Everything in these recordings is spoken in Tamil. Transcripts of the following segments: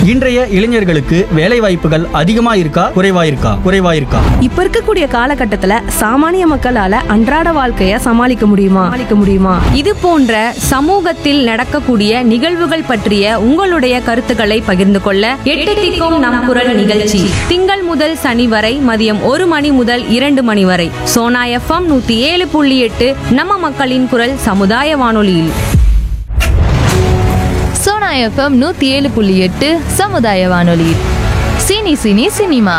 இன்றைய இளைஞர்களுக்கு வேலை வாய்ப்புகள் அதிகமா இருக்கா குறைவா இருக்கா குறைவா இருக்கா இப்ப இருக்கக்கூடிய காலகட்டத்துல சாமானிய மக்களால அன்றாட வாழ்க்கைய சமாளிக்க முடியுமா சமாளிக்க முடியுமா இது போன்ற சமூகத்தில் நடக்கக்கூடிய நிகழ்வுகள் பற்றிய உங்களுடைய கருத்துக்களை பகிர்ந்து கொள்ள எட்டு திக்கும் நம் குரல் நிகழ்ச்சி திங்கள் முதல் சனி வரை மதியம் ஒரு மணி முதல் இரண்டு மணி வரை சோனா எஃப்எம் நூத்தி ஏழு புள்ளி எட்டு நம்ம மக்களின் குரல் சமுதாய வானொலியில் சோனா எஃப்எம் நூத்தி ஏழு புள்ளி எட்டு சமுதாய வானொலி சினி சினி சினிமா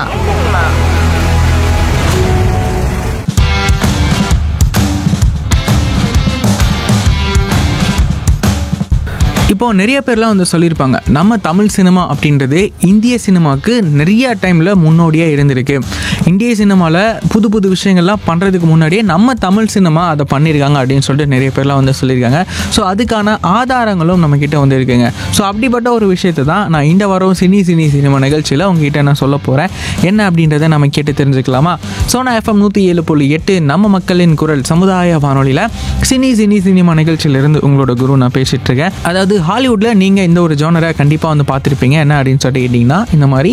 இப்போ நிறைய பேர்லாம் வந்து சொல்லியிருப்பாங்க நம்ம தமிழ் சினிமா அப்படின்றது இந்திய சினிமாவுக்கு நிறைய டைமில் முன்னோடியாக இருந்திருக்கு இந்திய சினிமாவில் புது புது விஷயங்கள்லாம் பண்ணுறதுக்கு முன்னாடியே நம்ம தமிழ் சினிமா அதை பண்ணியிருக்காங்க அப்படின்னு சொல்லிட்டு நிறைய பேர்லாம் வந்து சொல்லியிருக்காங்க ஸோ அதுக்கான ஆதாரங்களும் நம்மக்கிட்ட வந்து இருக்குங்க ஸோ அப்படிப்பட்ட ஒரு விஷயத்தை தான் நான் இந்த வாரம் சினி சினி சினிமா நிகழ்ச்சியில் உங்ககிட்ட நான் சொல்ல போகிறேன் என்ன அப்படின்றத நம்ம கேட்டு தெரிஞ்சுக்கலாமா சோனா எஃப்எம் நூற்றி ஏழு புள்ளி எட்டு நம்ம மக்களின் குரல் சமுதாய வானொலியில் சினி சினி சினிமா நிகழ்ச்சியிலிருந்து உங்களோட குரு நான் பேசிட்டு இருக்கேன் அதாவது ஹாலிவுட்டில் நீங்கள் இந்த ஒரு ஜானரை கண்டிப்பாக வந்து பார்த்துருப்பீங்க என்ன அப்படின்னு சொல்லிட்டு கேட்டிங்கன்னா இந்த மாதிரி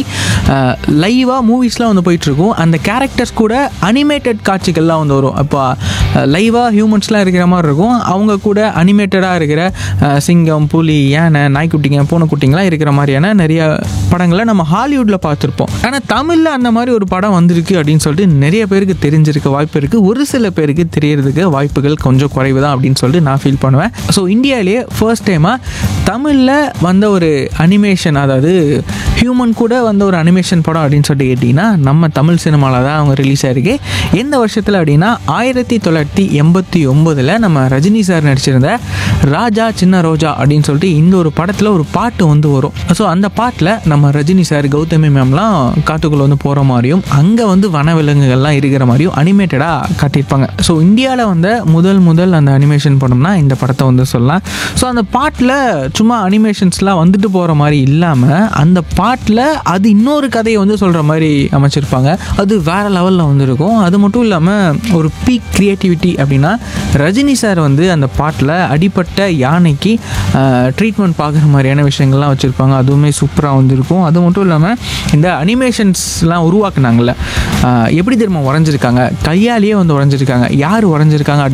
லைவாக மூவிஸ்லாம் வந்து போயிட்டுருக்கும் அந்த கேரக்டர்ஸ் கூட அனிமேட்டட் காட்சிகள்லாம் வந்து வரும் அப்போ லைவாக ஹியூமன்ஸ்லாம் இருக்கிற மாதிரி இருக்கும் அவங்க கூட அனிமேட்டடாக இருக்கிற அஹ், சிங்கம் புலி யானை நாய்க்குட்டிங்க பூனைக்குட்டிங்கலாம் இருக்கிற மாதிரியான நிறைய படங்களை நம்ம ஹாலிவுட்டில் பார்த்துருப்போம் ஆனால் தமிழில் அந்த மாதிரி ஒரு படம் வந்திருக்கு அப்படின்னு சொல்லிட்டு நிறைய பேருக்கு தெரிஞ்சிருக்க வாய்ப்பு இருக்குது ஒரு சில பேருக்கு தெரியறதுக்கு வாய்ப்புகள் கொஞ்சம் குறைவு தான் அப்படின்னு சொல்லிட்டு நான் ஃபீல் பண்ணுவேன் ஸோ இந்தியாவிலேயே ஃபர்ஸ்ட் டைமாக தமிழில் வந்த ஒரு அனிமேஷன் அதாவது ஹியூமன் கூட வந்த ஒரு அனிமேஷன் படம் அப்படின்னு சொல்லிட்டு கேட்டிங்கன்னா நம்ம தமிழ் சினிமாவில் தான் அவங்க ரிலீஸ் ஆயிருக்கு எந்த வருஷத்தில் அப்படின்னா ஆயிரத்தி தொள்ளாயிரத்தி எண்பத்தி ஒம்போதில் நம்ம ரஜினி சார் நடிச்சிருந்த ராஜா சின்ன ரோஜா அப்படின்னு சொல்லிட்டு இந்த ஒரு படத்தில் ஒரு பாட்டு வந்து வரும் ஸோ அந்த பாட்டில் நம்ம ரஜினி சார் கௌதமி மேம்லாம் காட்டுக்குள்ளே வந்து போகிற மாதிரியும் அங்கே வந்து வனவிலங்குகள்லாம் இருக்கிற மாதிரியும் அனிமேட்டடாக காட்டியிருப்பாங்க ஸோ இந்தியாவில் வந்த முதல் முதல் அந்த அனிமேஷன் படம்னா இந்த படத்தை வந்து சொல்லலாம் ஸோ அந்த பாட்டில் சும்மா அனிமேஷன்ஸ்லாம் வந்துட்டு போகிற மாதிரி இல்லாமல் அந்த பாட்டில் அது இன்னொரு கதையை வந்து சொல்கிற மாதிரி அமைச்சிருப்பாங்க அது வேறு லெவலில் வந்திருக்கும் அது மட்டும் இல்லாமல் ஒரு பீக் க்ரியேட்டிவிட்டி அப்படின்னா ரஜினி சார் வந்து அந்த பாட்டில் அடிப்பட்ட யானைக்கு ட்ரீட்மெண்ட் பார்க்குற மாதிரியான விஷயங்கள்லாம் வச்சுருப்பாங்க அதுவுமே சூப்பராக வந்திருக்கும் அது மட்டும் இல்லாமல் இந்த அனிமேஷன்ஸ்லாம் உருவாக்குனாங்கல்ல ஆஹ் எப்படி தெரியுமா வரைஞ்சிருக்காங்க கையாலேயே வந்து வரைஞ்சிருக்காங்க யார் வரைஞ்சிருக்காங்க